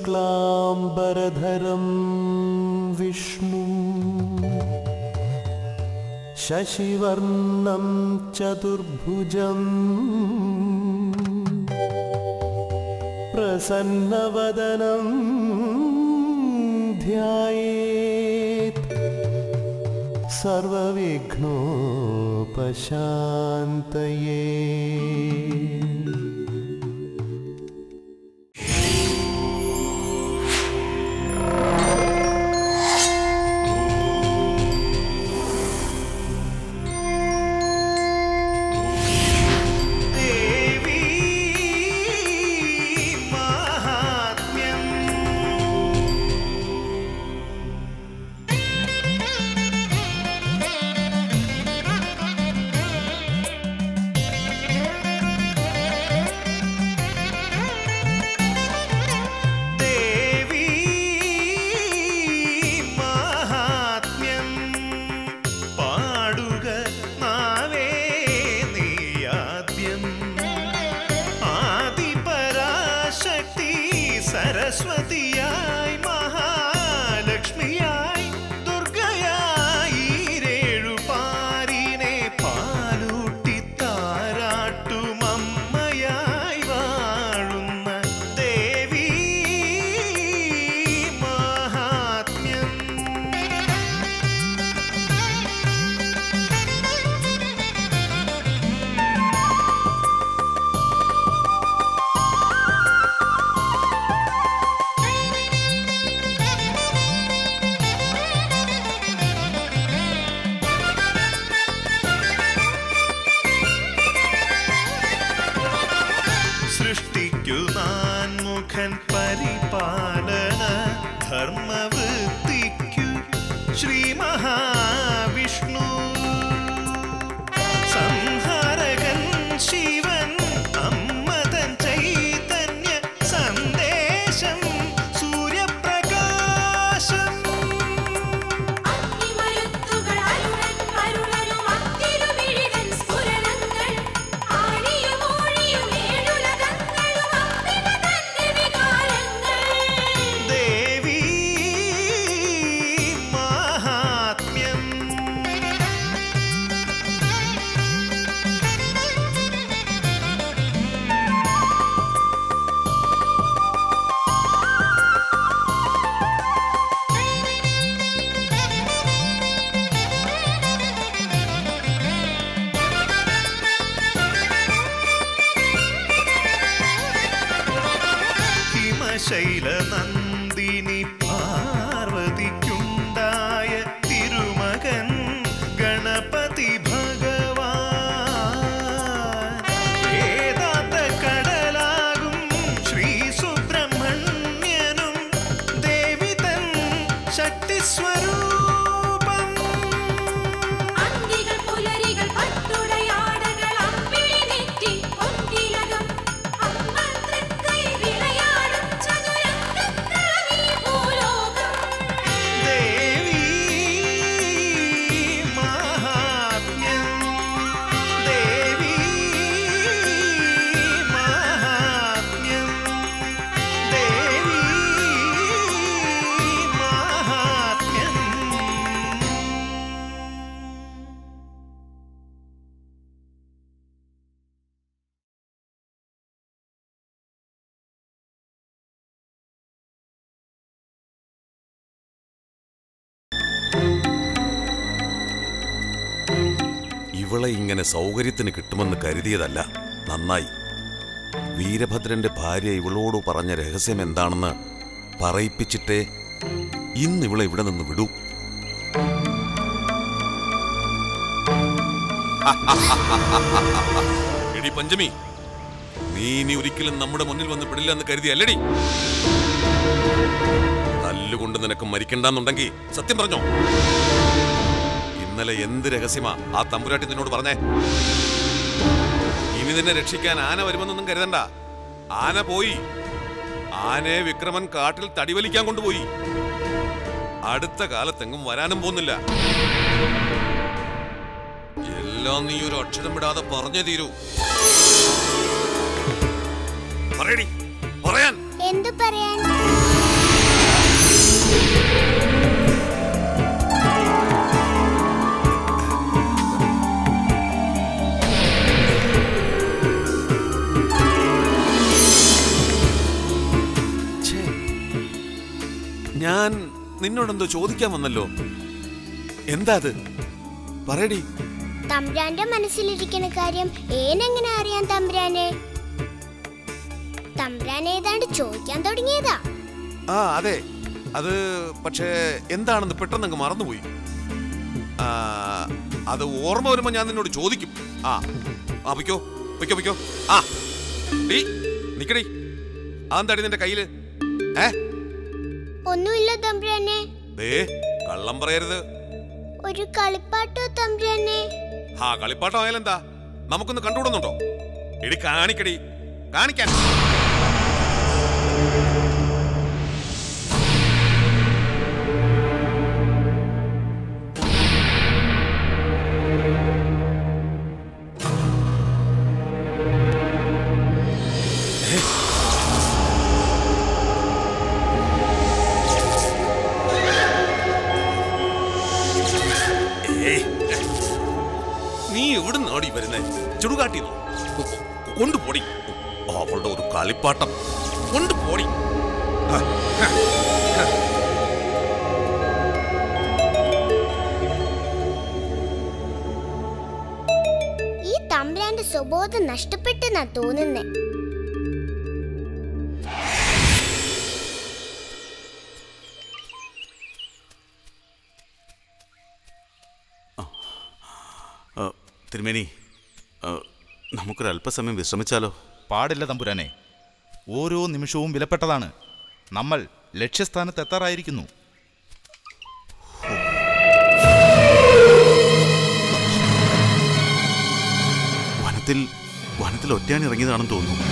शुक्लाम्बरधरं विष्णु शशिवर्णं चतुर्भुजम् प्रसन्नवदनं ध्यायेत् सर्वविघ्नोपशान्तये ദേവി മാഹാത്മ്യം ദേവി മാഹാത്മ്യം പാടുക നാവേ നീയാദ്യം ആദിപരാശക്തി സരസ്വതിയായി മഹാലക്ഷ്മിയായി ദുർഗയായി രേഴുപാരിനെ പാലൂട്ടി താരാട്ടുമമ്മയായി വാഴുന്ന ദേവി മഹാത്മ്യം സൃഷ്ടിക്കു നാൻമുഖൻ പരിപാലന ധർമ്മവൃത്തിക്കു ശ്രീ മഹാവിഷ്ണു സംഹാരകൻ ശിവൻ അമ്മതൻ ചൈതന്യ സന്ദേശം സൂര്യപ്രകാശം അഗ്നിമരുത്തുകൾ അരുളൻ അരുളനും അത്തിരുമിഴിതൻ സ്ഫുരണങ്ങൾ ആഴിയും ഊഴിയും ഏഴുലകങ്ങളും അമ്പിക തന്റെ വികാരങ്ങൾ ദേവി മാഹാത്മ്യം ഹിമശൈല നന്ദിനി പാർവതിക്കുണ്ടായ തിരുമകൻ ഗണപതി ഭഗവാൻ വേദാന്ത കടലാകും ശ്രീ സുബ്രഹ്മണ്യനും ദേവി തൻ ശക്തിസ്വരൂപം അന്തികൾ പുലരികൾ പട്ടുടയാടകൾ അമ്പിളി നെറ്റി പൊൻതിലകം അമ്മൻ തൃക്കൈ വിളയാടും ചതുരംഗക്കളമീ ഭൂലോകം ദേവി മാഹാത്മ്യം ദേവി മാഹാത്മ്യം ദേവി മാഹാത്മ്യം ഇവളെ ഇങ്ങനെ സൗകര്യത്തിന് കിട്ടുമെന്ന് കരുതിയതല്ല നന്നായി വീരഭദ്രന്റെ ഭാര്യ ഇവളോട് പറഞ്ഞ രഹസ്യം എന്താണെന്ന് പറയിപ്പിച്ചിട്ടേ ഇന്ന് ഇവളെ ഇവിടെ നിന്ന് വിടൂ എടി പഞ്ചമി നീ ഇനി ഒരിക്കലും നമ്മുടെ മുന്നിൽ വന്ന് പിടില്ലെന്ന് കരുതിയല്ലടി തല്ലുകൊണ്ട് നിനക്ക് മരിക്കണ്ടെന്നുണ്ടെങ്കിൽ സത്യം പറഞ്ഞോ ഇന്നലെ എന്ത് രഹസ്യമാ ആ തമ്പുരാട്ടി നിന്നോട് പറഞ്ഞേ ഇനി നിന്നെ രക്ഷിക്കാൻ ആന വരുമെന്നൊന്നും കരുതണ്ട ആന പോയി ആനയെ വിക്രമൻ കാട്ടിൽ തടിവലിക്കാൻ കൊണ്ടുപോയി അടുത്ത കാലത്തെങ്ങും വരാനും പോകുന്നില്ല എല്ലാം നീ ഒരു അക്ഷരം വിടാതെ പറഞ്ഞേ തീരൂ പറയടി പറയാൻ എന്തു പറയാൻ ഛേ, ഞാൻ നിന്നോടെന്തോ ചോദിക്കാൻ വന്നല്ലോ എന്താ അത് പറയടി തമ്പുരാന്റെ മനസ്സിലിരിക്കുന്ന കാര്യം ഏനെങ്ങനെ അറിയാൻ തമ്പുരാനെ തമ്പുരാൻ ഏതാണ്ട് ചോദിക്കാൻ തുടങ്ങിയതാ ആ അതെ അത് പക്ഷേ എന്താണെന്ന് പെട്ടെന്ന് അങ്ങ് മറന്നുപോയി ആ, അത് ഓർമ്മ വരുമ്പോ ഞാൻ നിന്നോട് ചോദിക്കും ആ ആ പൊയ്ക്കോ പൊയ്ക്കോ പൊയ്ക്കോ ആ ഡീ നിക്കടി അതെന്താടി നിന്റെ കയ്യില് ഏ ഒന്നുമില്ല തമ്പുരാനെ ദേ കള്ളം പറയരുത് ഒരു കളിപ്പാട്ടോ തമ്പുരാനെ ആ കളിപ്പാട്ടം ആയാലെന്താ നമുക്കൊന്ന് കണ്ടുകൂടുന്നുണ്ടോ എടി കാണിക്കടി കാണിക്കാൻ ഏയ്. നീ എവിടുന്ന് ആടി വരുന്നേ ചുടുകാട്ടിന്നോ കൊണ്ടുപോടി അവളുടെ ഒരു കളിപ്പാട്ടം കൊണ്ടുപോടി ആ, ആ, ആ. ഈ തമ്പുരാന്റെ സ്വബോധം നഷ്ടപ്പെട്ടെന്നാ തോന്നുന്നേ ആ, തിരുമേനി ആ, നമുക്കൊരല്പസമയം വിശ്രമിച്ചാലോ പാടില്ല തമ്പുരാനെ ഓരോ നിമിഷവും വിലപ്പെട്ടതാണ് നമ്മൾ ലക്ഷ്യസ്ഥാനത്ത് എത്താറായിരിക്കുന്നു വനത്തിൽ വനത്തിൽ ഒറ്റയാൻ ഇറങ്ങിയതാണെന്ന് തോന്നുന്നു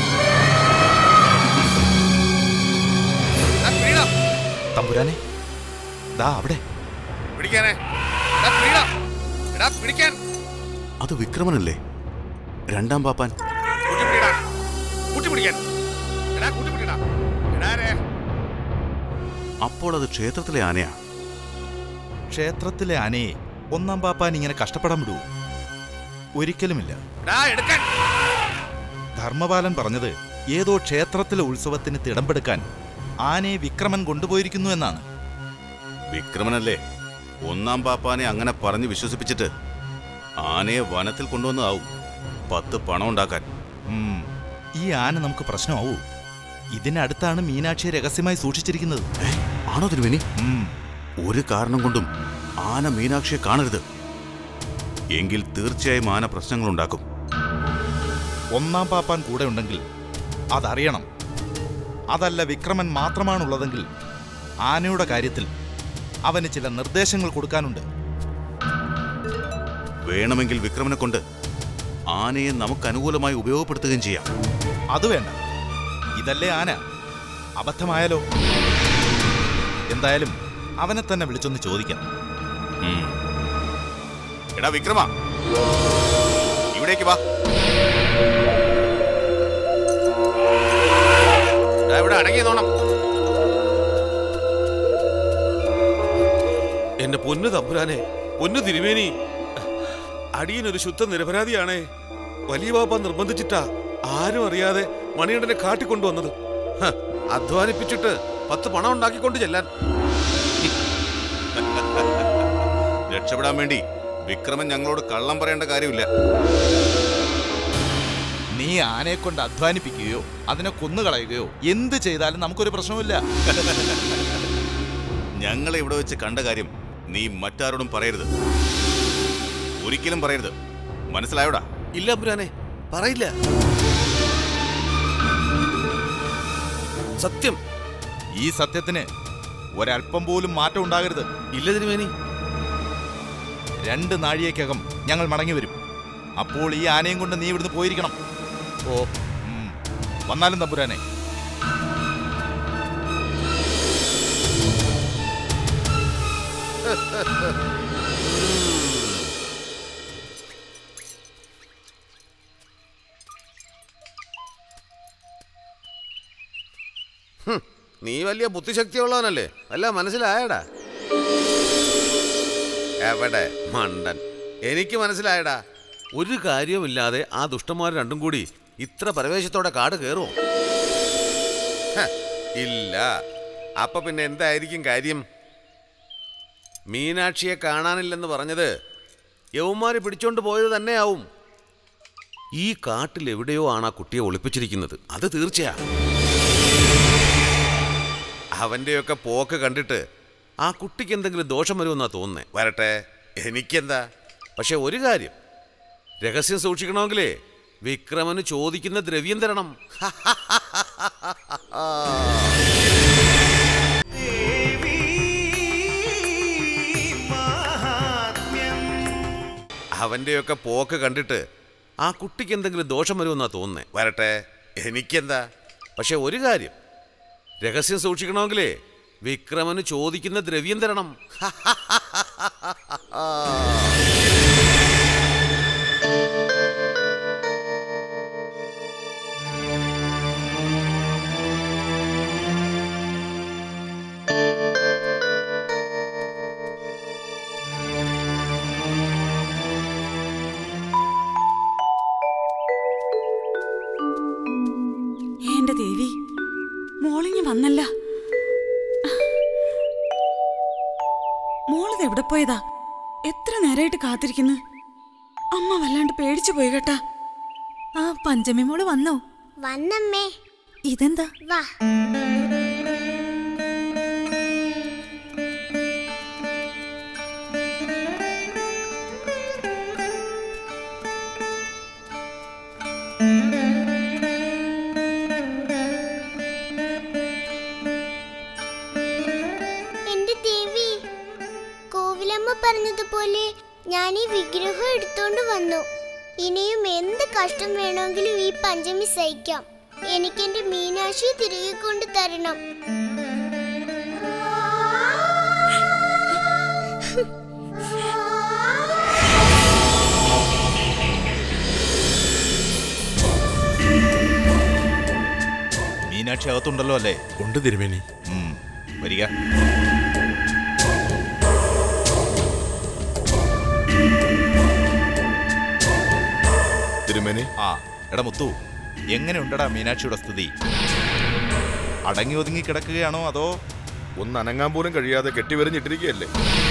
എടാ, പിടിടാ, തമ്പുരാനെ ദാ അവിടെ പിടിക്കാനേ എടാ, പിടിടാ. എടാ, പിടിക്കാൻ അത് വിക്രമനല്ലേ രണ്ടാം പാപ്പാൻ കൂട്ടി പിടിടാ. കൂട്ടി പിടിക്കാൻ എടാ കൂട്ടി പിടിടാ എടാ രേ അപ്പോൾ അത് ക്ഷേത്രത്തിലെ ആനയാ ക്ഷേത്രത്തിലെ ആനയെ ഒന്നാം പാപ്പാൻ ഇങ്ങനെ കഷ്ടപ്പെടാൻ വിടൂ ഒരിക്കലുമില്ല എടാ എടുക്കാൻ ധർമ്മപാലൻ പറഞ്ഞത് ഏതോ ക്ഷേത്രത്തിലെ ഉത്സവത്തിന് തിടമ്പെടുക്കാൻ ആനയെ വിക്രമൻ കൊണ്ടുപോയിരിക്കുന്നു എന്നാണ് വിക്രമനല്ലേ ഒന്നാം പാപ്പാനെ അങ്ങനെ പറഞ്ഞ് വിശ്വസിപ്പിച്ചിട്ട് ആനയെ വനത്തിൽ കൊണ്ടുവന്നതാവും പത്ത് പണം ഉണ്ടാക്കാൻ ഉം, ഈ ആന നമുക്ക് പ്രശ്നമാവൂ ഇതിനടുത്താണ് മീനാക്ഷിയെ രഹസ്യമായി സൂക്ഷിച്ചിരിക്കുന്നത് ഏ, ആണോ തിരുമേനി ഉം, ഒരു കാരണം കൊണ്ടും ആന മീനാക്ഷിയെ കാണരുത് എങ്കിൽ തീർച്ചയായും ആന പ്രശ്നങ്ങളുണ്ടാക്കും ഒന്നാം പാപ്പാൻ കൂടെ ഉണ്ടെങ്കിൽ അതറിയണം അതല്ല വിക്രമൻ മാത്രമാണുള്ളതെങ്കിൽ ആനയുടെ കാര്യത്തിൽ അവന് ചില നിർദ്ദേശങ്ങൾ കൊടുക്കാനുണ്ട് വേണമെങ്കിൽ വിക്രമനെ കൊണ്ട് ആനയെ നമുക്ക് അനുകൂലമായി ഉപയോഗപ്പെടുത്തുകയും ചെയ്യാം അത് വേണ്ട ഇതല്ലേ ആന അബദ്ധമായാലോ എന്തായാലും അവനെ തന്നെ വിളിച്ചൊന്ന് ചോദിക്കാം ഉം. എടാ വിക്രമ ഇവിടേക്ക് വാ എടാ, ഇവിടെ അടങ്ങി നോണം എന്റെ പൊന്നു തമ്പുരാനെ പൊന്നു തിരുമേനി അടിയനൊരു ശുദ്ധ നിരപരാധിയാണേ വലിയ പാപ്പ നിർബന്ധിച്ചിട്ടാ ആരും അറിയാതെ മണികണ്ഠനെ കാട്ടിക്കൊണ്ടുവന്നത് ഹ, അധ്വാനിപ്പിച്ചിട്ട് പത്ത് പണം ഉണ്ടാക്കിക്കൊണ്ട് ചെല്ലാൻ രക്ഷപ്പെടാൻ വേണ്ടി വിക്രമൻ ഞങ്ങളോട് കള്ളം പറയേണ്ട കാര്യമില്ല നീ ആനയെ കൊണ്ട് അധ്വാനിപ്പിക്കുകയോ അതിനെ കൊന്നുകളയുകയോ എന്ത് ചെയ്താലും നമുക്കൊരു പ്രശ്നവുമില്ല ഞങ്ങളെ ഇവിടെ വെച്ച് കണ്ട കാര്യം നീ മറ്റാരോടും പറയരുത് ഒരിക്കലും പറയരുത് മനസ്സിലായോടാ ഇല്ല അമ്പുരാനെ പറയില്ല സത്യം ഈ സത്യത്തിന് ഒരല്പം പോലും മാറ്റം ഉണ്ടാകരുത് ഇല്ല തിരുമേനി രണ്ട് നാഴികയ്ക്കകം ഞങ്ങൾ മടങ്ങി വരും അപ്പോൾ ഈ ആനയും കൊണ്ട് നീ ഇവിടുന്ന് പോയിരിക്കണം ഓ ഉം. വന്നാലും തമ്പുരാനെ നീ വലിയ ബുദ്ധിശക്തിയുള്ളവനല്ലേ അല്ല മനസ്സിലായടാ എവിടെ മണ്ടൻ എനിക്ക് മനസ്സിലായടാ ഒരു കാര്യവുമില്ലാതെ ആ ദുഷ്ടന്മാർ രണ്ടും കൂടി ഇത്ര പരവേശത്തോടെ കാട് കയറുമോ ഹ, ഇല്ല അപ്പൊ പിന്നെ എന്തായിരിക്കും കാര്യം മീനാക്ഷിയെ കാണാനില്ലെന്ന് പറഞ്ഞത് യവന്മാര് പിടിച്ചോണ്ട് പോയത് തന്നെയാവും ഈ കാട്ടിൽ എവിടെയോ ആണ് ആ കുട്ടിയെ ഒളിപ്പിച്ചിരിക്കുന്നത് അത് തീർച്ചയാ അവന്റെയൊക്കെ പോക്ക് കണ്ടിട്ട് ആ കുട്ടിക്ക് എന്തെങ്കിലും ദോഷം വരുമെന്നാ തോന്നുന്നേ വരട്ടെ എനിക്കെന്താ പക്ഷെ ഒരു കാര്യം രഹസ്യം സൂക്ഷിക്കണമെങ്കിലേ വിക്രമന് ചോദിക്കുന്ന ദ്രവ്യം തരണം അവന്റെയൊക്കെ പോക്ക് കണ്ടിട്ട് ആ കുട്ടിക്ക് എന്തെങ്കിലും ദോഷം വരുമെന്നാ തോന്നുന്നേ വരട്ടെ എനിക്കെന്താ പക്ഷെ ഒരു കാര്യം രഹസ്യം സൂക്ഷിക്കണമെങ്കിലേ വിക്രമന് ചോദിക്കുന്ന ദ്രവ്യം തരണം എന്റെ ദേവി മോളിഞ്ഞ് വന്നല്ല മോളിത് എവിടെ പോയതാ എത്ര നേരമായിട്ട് കാത്തിരിക്കുന്നു അമ്മ വല്ലാണ്ട് പേടിച്ചു പോയി കേട്ടാ ആ പഞ്ചമി മോള് വന്നോ വന്നമ്മേ ഇതെന്താ വാ എന്റെ ദേവി കോവിലമ്മ പറഞ്ഞതുപോലെ ഞാൻ ഈ വിഗ്രഹം എടുത്തോണ്ട് വന്നു ഇനിയും എന്ത് കഷ്ടം വേണമെങ്കിലും ഈ പഞ്ചമി സഹിക്കാം എനിക്കെന്റെ മീനാക്ഷി തിരികെ കൊണ്ട് തരണം മീനാക്ഷി അകത്തുണ്ടല്ലോ അല്ലേ ഉണ്ട് തിരുമേനി ഉം, വരിക തിരുമേനി ആ എടാ മുത്തു എങ്ങനെയുണ്ടടാ മീനാക്ഷിയുടെ സ്ഥിതി അടങ്ങി ഒതുങ്ങി കിടക്കുകയാണോ അതോ ഒന്ന് അനങ്ങാൻ പോലും കഴിയാതെ കെട്ടിവരിഞ്ഞിട്ടിരിക്കുകയല്ലേ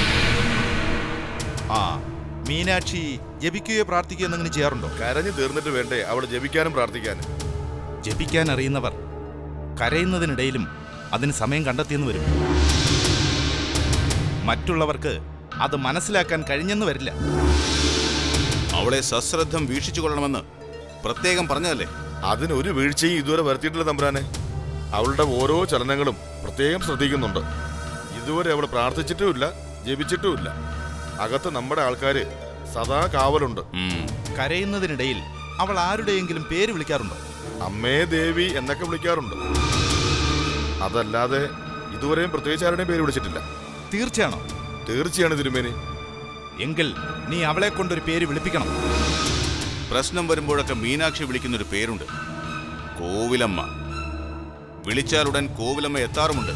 ആ മീനാക്ഷി ജപിക്കുകയോ പ്രാർത്ഥിക്കുകയോ എന്തെങ്കിലും ചെയ്യാറുണ്ടോ കരഞ്ഞു തീർന്നിട്ട് വേണ്ടേ അവിടെ ജപിക്കാനും പ്രാർത്ഥിക്കാനും ജപിക്കാൻ അറിയുന്നവർ കരയുന്നതിനിടയിലും അതിന് സമയം കണ്ടെത്തിയെന്ന് വരും മറ്റുള്ളവർക്ക് അത് മനസ്സിലാക്കാൻ കഴിഞ്ഞെന്ന് വരില്ല അവളെ സശ്രദ്ധം വീക്ഷിച്ചു കൊള്ളണമെന്ന് പ്രത്യേകം പറഞ്ഞതല്ലേ അതിനൊരു വീഴ്ചയും ഇതുവരെ വരുത്തിയിട്ടില്ല തമ്പുരാനെ അവളുടെ ഓരോ ചലനങ്ങളും പ്രത്യേകം ശ്രദ്ധിക്കുന്നുണ്ട് ഇതുവരെ അവൾ പ്രാർത്ഥിച്ചിട്ടുമില്ല ജപിച്ചിട്ടുമില്ല അകത്ത് നമ്മുടെ ആൾക്കാര് സദാ കാവലുണ്ട് ഉം. കരയുന്നതിനിടയിൽ അവൾ ആരുടെയെങ്കിലും പേര് വിളിക്കാറുണ്ടോ അമ്മേ ദേവി എന്നൊക്കെ വിളിക്കാറുണ്ട് അതല്ലാതെ ഇതുവരെയും പ്രത്യേകിച്ച് ആരുടെയും പേര് വിളിച്ചിട്ടില്ല തീർച്ചയാണോ തീർച്ചയാണ് തിരുമേനി എങ്കിൽ നീ അവളെ കൊണ്ടൊരു പേര് വിളിപ്പിക്കണം പ്രശ്നം വരുമ്പോഴൊക്കെ മീനാക്ഷി വിളിക്കുന്നൊരു പേരുണ്ട് കോവിലമ്മ വിളിച്ചാലുടൻ കോവിലമ്മ എത്താറുമുണ്ട്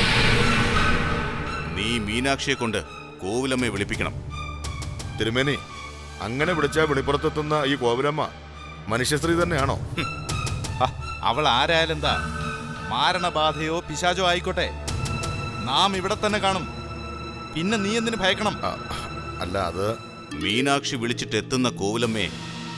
നീ മീനാക്ഷിയെ കൊണ്ട് കോവിലമ്മയെ വിളിപ്പിക്കണം തിരുമേനി അങ്ങനെ വിളിച്ചാൽ വെളിപ്പുറത്തെത്തുന്ന ഈ കോവിലമ്മ മനുഷ്യസ്ത്രീ തന്നെയാണോ ഹ, അവൾ ആരായാലെന്താ മാരണബാധയോ പിശാചോ ആയിക്കോട്ടെ നാം ഇവിടെ തന്നെ കാണും പിന്നെ നീ എന്തിനു ഭയക്കണം ആ, അല്ല അത് മീനാക്ഷി വിളിച്ചിട്ട് എത്തുന്ന കോവിലമ്മയെ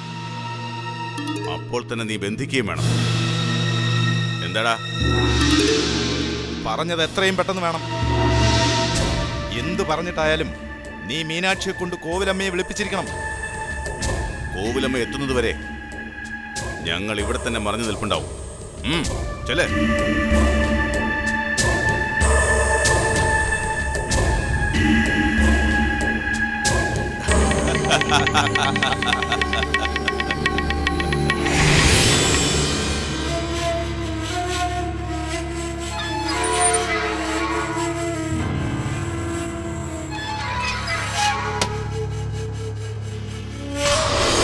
അപ്പോൾ തന്നെ നീ ബന്ധിക്കുകയും വേണം എന്താടാ പറഞ്ഞത് എത്രയും പെട്ടെന്ന് വേണം എന്തു പറഞ്ഞിട്ടായാലും നീ മീനാക്ഷിയെ കൊണ്ട് കോവിലമ്മയെ വിളിപ്പിച്ചിരിക്കണം കോവിലമ്മ എത്തുന്നത് വരെ ഞങ്ങൾ ഇവിടെ തന്നെ മറഞ്ഞു നിൽപ്പുണ്ടാവും ഉം, ചെല്ലേ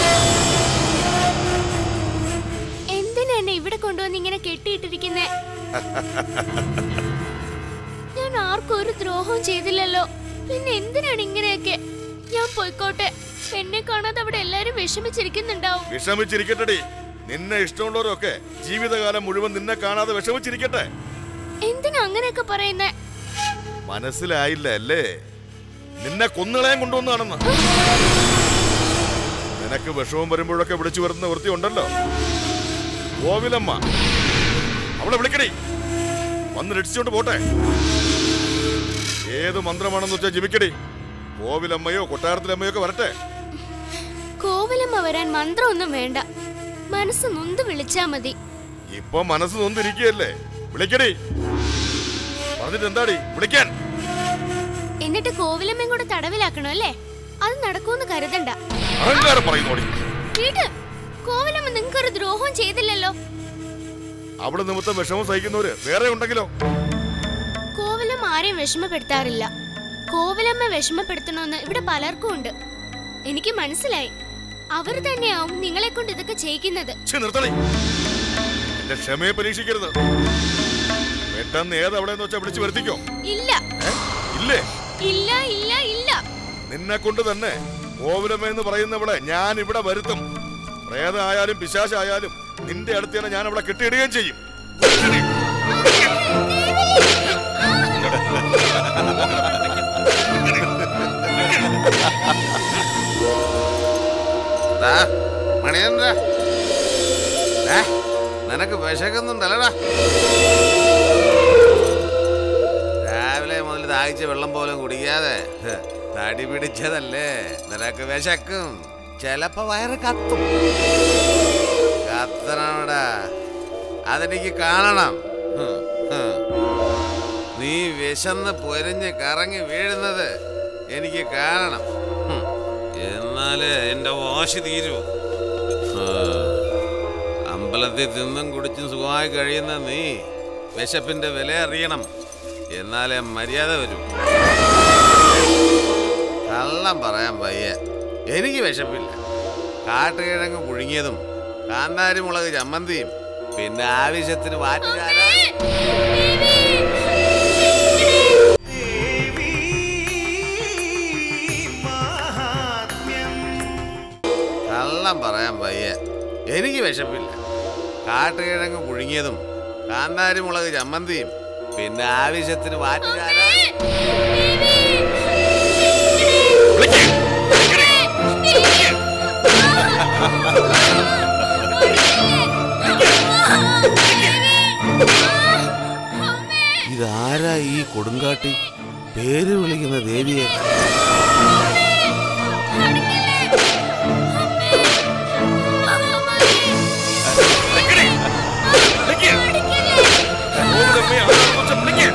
എന്തിനാ എന്നെ ഇവിടെ കൊണ്ടുവന്ന് ഇങ്ങനെ കെട്ടിയിട്ടിരിക്കുന്നേ ഞാൻ ആർക്കും ഒരു ദ്രോഹവും ചെയ്തില്ലല്ലോ പിന്നെ എന്തിനാണ് ഇങ്ങനെയൊക്കെ ഞാൻ പോയിക്കോട്ടെ എന്നെ കാണാതെ അവിടെ എല്ലാരും വിഷമിച്ചിരിക്കുന്നുണ്ടാവും വിഷമിച്ചിരിക്കട്ടെടി നിന്നെ ഇഷ്ടമുള്ളവരൊക്കെ ജീവിതകാലം മുഴുവൻ നിന്നെ കാണാതെ വിഷമിച്ചിരിക്കട്ടെ എന്തിനാ അങ്ങനെയൊക്കെ പറയുന്നേ മനസ്സിലായില്ല അല്ലേ നിന്നെ കൊന്നുകളയാൻ കൊണ്ടുവന്നാണെന്ന് നിനക്ക് വിഷമം വരുമ്പോഴൊക്കെ വിളിച്ചു വരുന്ന വൃത്തി ഉണ്ടല്ലോ കോവിലമ്മ അവളെ വിളിക്കടി വന്ന് രക്ഷിച്ചോണ്ട് പോട്ടെ ഏത് മന്ത്രമാണെന്ന് വെച്ചാൽ ജപിക്കടി കോവിലമ്മയോ കൊട്ടാരത്തിലമ്മയോ ഒക്കെ വരട്ടെ കോവിലമ്മ വരാൻ മന്ത്രമൊന്നും വേണ്ട മനസ്സ് നൊന്ത് വിളിച്ചാ മതി ഇപ്പൊ മനസ്സ് നൊന്നിരിക്കുകയല്ലേ വിളിക്കടി പറഞ്ഞിട്ട് എന്താടി വിളിക്കാൻ എന്നിട്ട് കോവിലമ്മയും കൂടെ തടവിലാക്കണോ അല്ലേ അത് നടക്കുമെന്ന് കരുതണ്ട അഹങ്കാരം പറയുന്നോടി വീട് കോവിലമ്മ നിങ്ങൾക്കൊരു ദ്രോഹവും ചെയ്തില്ലല്ലോ അവിടെ നിമിത്തം വിഷമം സഹിക്കുന്നവര് വേറെ ഉണ്ടെങ്കിലോ കോവിലമ്മ ആരെയും വിഷമപ്പെടുത്താറില്ല കോവിലമ്മ വിഷമപ്പെടുത്തണമെന്ന് ഇവിടെ പലർക്കും ഉണ്ട് എനിക്ക് മനസ്സിലായി അവർ തന്നെയാവും നിങ്ങളെ കൊണ്ട് ഇതൊക്കെ ചെയ്യിക്കുന്നത് ഛെ, നിർത്തണേ എന്റെ ക്ഷമയെ പരീക്ഷിക്കരുത് പെട്ടെന്ന് ഏത് എവിടെയെന്ന് വെച്ചാ വിളിച്ചു വരുത്തിക്കോ ഇല്ല ഏ? ഇല്ലേ ഇല്ല ഇല്ല ഇല്ല നിന്നെ കൊണ്ട് തന്നെ കോവിലമ്മ എന്ന് പറയുന്നവളെ ഞാൻ ഇവിടെ വരുത്തും പ്രേതമായാലും പിശാശായാലും നിന്റെ അടുത്ത് തന്നെ ഞാൻ അവളെ കെട്ടിയിടുകയും ചെയ്യും ദാ, മണിയൻരാ. ദാ, നിനക്ക് വിശക്കുന്നുണ്ടല്ലടാ രാവിലെ മുതൽ ദാഹിച്ച വെള്ളം പോലും കുടിക്കാതെ ഹ്, തടി പിടിച്ചതല്ലേ നിനക്ക് വിശക്കും ചെലപ്പോ വയറ് കത്തും കത്തണടാ അതെനിക്ക് കാണണം ഹ്, ഹ്. നീ വിശന്ന് പൊരിഞ്ഞ് കറങ്ങി വീഴുന്നത് എനിക്ക് കാണണം ഹും. എന്നാലേ എന്റെ വാശി തീരൂ ആ. അമ്പലത്തിൽ തിന്നും കുടിച്ചും സുഖമായി കഴിയുന്ന നീ വിശപ്പിന്റെ വില അറിയണം എന്നാലേ മര്യാദ വരൂ കള്ളം പറയാൻ വയ്യ എനിക്ക് വിശപ്പില്ല കാട്ടുകിഴങ്ങ് പുഴുങ്ങിയതും കാന്താരി മുളക് ചമ്മന്തിയും പിന്നെ ആവശ്യത്തിന് വാറ്റുചാര കള്ളം പറയാൻ വയ്യ എനിക്ക് വിശപ്പില്ല കാട്ടുകിഴങ്ങ് പുഴുങ്ങിയതും കാന്താരി മുളക് ചമ്മന്തിയും പിന്നെ ആവശ്യത്തിന് വാറ്റുചാര ഇതാരാ ഈ കൊടുങ്കാട്ടി പേര് വിളിക്കുന്ന ദേവിയെ കോവിലമ്മയെ ആരാണെന്ന് വെച്ചാ വിളിക്ക്.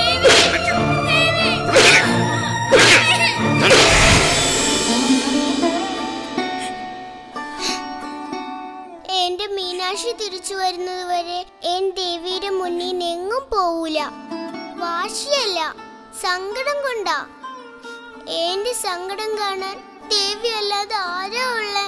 എന്റെ മീനാക്ഷി തിരിച്ചു വരുന്നത് വരെ എൻ ദേവിയുടെ മുന്നിൽ എങ്ങും പോവൂല വാശിയല്ല സങ്കടം കൊണ്ടാ എന്റെ സങ്കടം കാണാൻ ദേവി അല്ലാതെ ആരാ ഉള്ളേ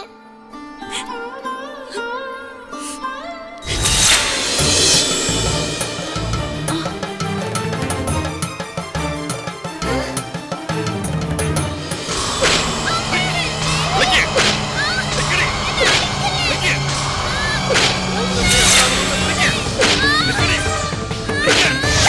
വിളിക്ക്. വിളിക്കടി. വിളിക്ക്. കോവിലമ്മയെ ആരാണെന്ന് വെച്ചാ വിളിക്ക്. വിളിക്കടി. വിളിക്ക്.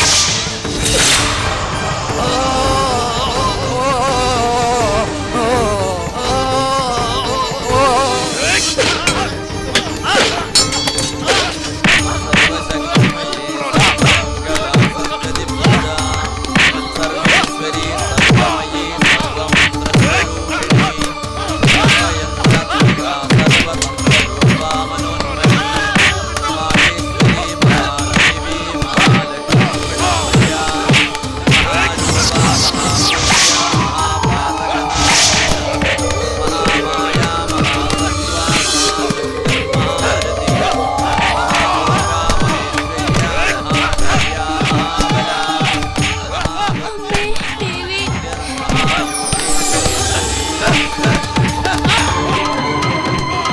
അമ്മേ ദേവി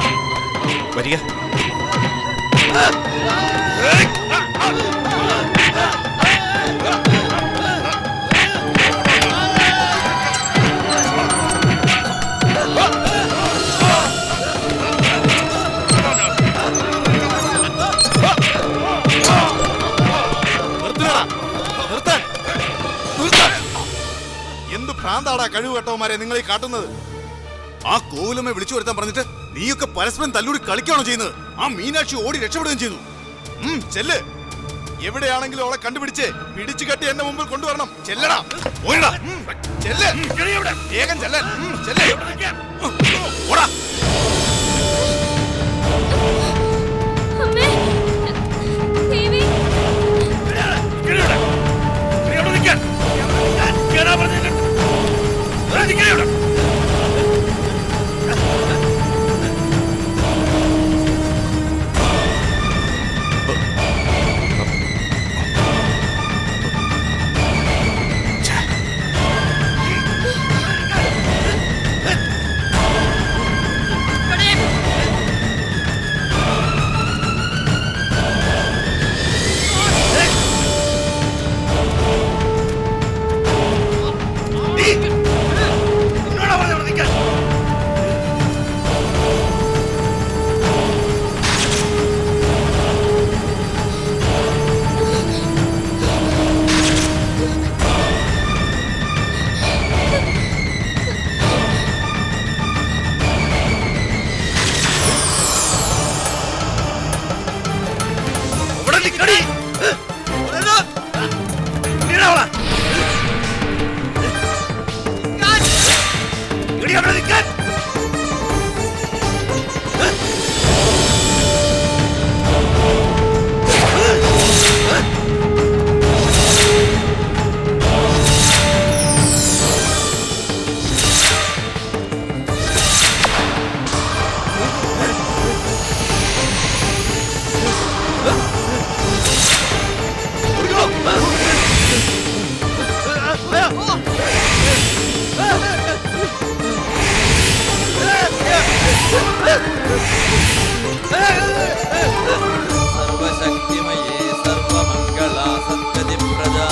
വരിക എന്താടാ കഴിവ് കെട്ടവന്മാരെ നിങ്ങൾ ഈ കാട്ടുന്നത് ആ കോവിലമ്മ വിളിച്ചു വരുത്താൻ പറഞ്ഞിട്ട് നീയൊക്കെ പരസ്പരം തല്ലൂടി കളിക്കുകയാണോ ചെയ്യുന്നത് ആ മീനാക്ഷി ഓടി രക്ഷപ്പെടുകയും ചെയ്തു ഉം, ചെല്ല് എവിടെയാണെങ്കിലും അവളെ കണ്ടുപിടിച്ച് പിടിച്ചു കെട്ടി എന്റെ മുമ്പിൽ കൊണ്ടുവരണം ചെല്ലടാ ഓടിടാ ഉം, ചെല്ല് വേഗം ചെല്ലാൻ ഉം, ചെല്ല് ഓടാ അമ്മേ ദേവി സർവശക്തിമയേ സർവമംഗള സത്യതി പ്രജാ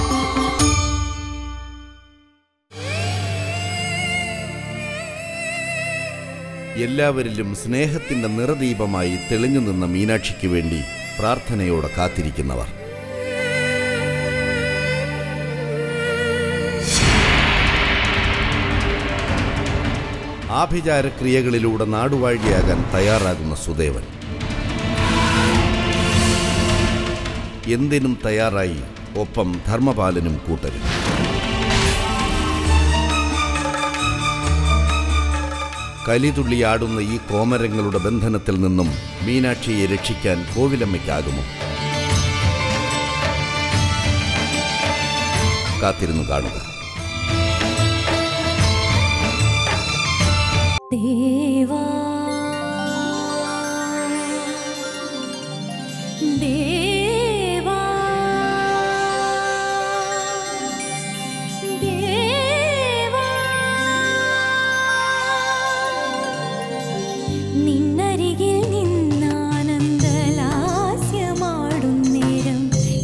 എല്ലാവരിലും സ്നേഹത്തിന്റെ നിറദീപമായി തെളിഞ്ഞു നിന്ന മീനാക്ഷിക്ക് വേണ്ടി പ്രാർത്ഥനയോടെ കാത്തിരിക്കുന്നവർ ആഭിചാരക്രിയകളിലൂടെ നാടുവാഴിയാകാൻ തയ്യാറാകുന്ന സുദേവൻ എന്തിനും തയ്യാറായി ഒപ്പം ധർമ്മപാലനും കൂട്ടരും കലിതുള്ളിയാടുന്ന ഈ കോമരങ്ങളുടെ ബന്ധനത്തിൽ നിന്നും മീനാക്ഷിയെ രക്ഷിക്കാൻ കോവിലമ്മയ്ക്കാകുമോ കാത്തിരുന്നു കാണുക ദേവാ ദേവാ ദേവാ നിന്നരികിൽ നിന്നാനന്ദലാസ്യമാടും നേരം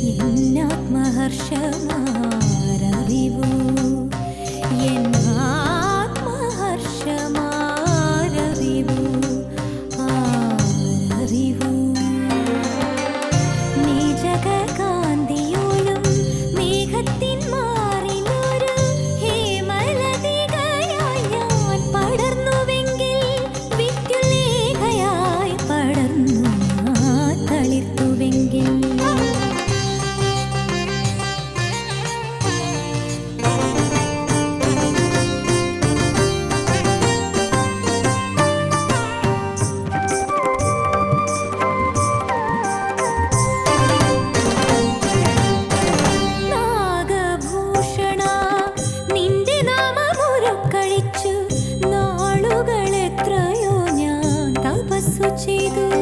എന്നാത്മഹർഷമാരറിവൂ എന്നാത്മഹർഷമാരറിവൂ ആരറിവൂ നീജകാന്തിയോലും മേഘത്തിൻ മാറിലൊരു ഹേമലതികയായി ഞാൻ പടർന്നുവെങ്കിൽ വിദ്യുലേഖയായി പടർന്നു ഞാൻ തളിർത്തുവെങ്കിൽ നാഗഭൂഷണ നിന്റെ നാമമുരുക്കഴിച്ചു നാളുകൾ എത്രയോ ഞാൻ തപസ്സു ചെയ്തു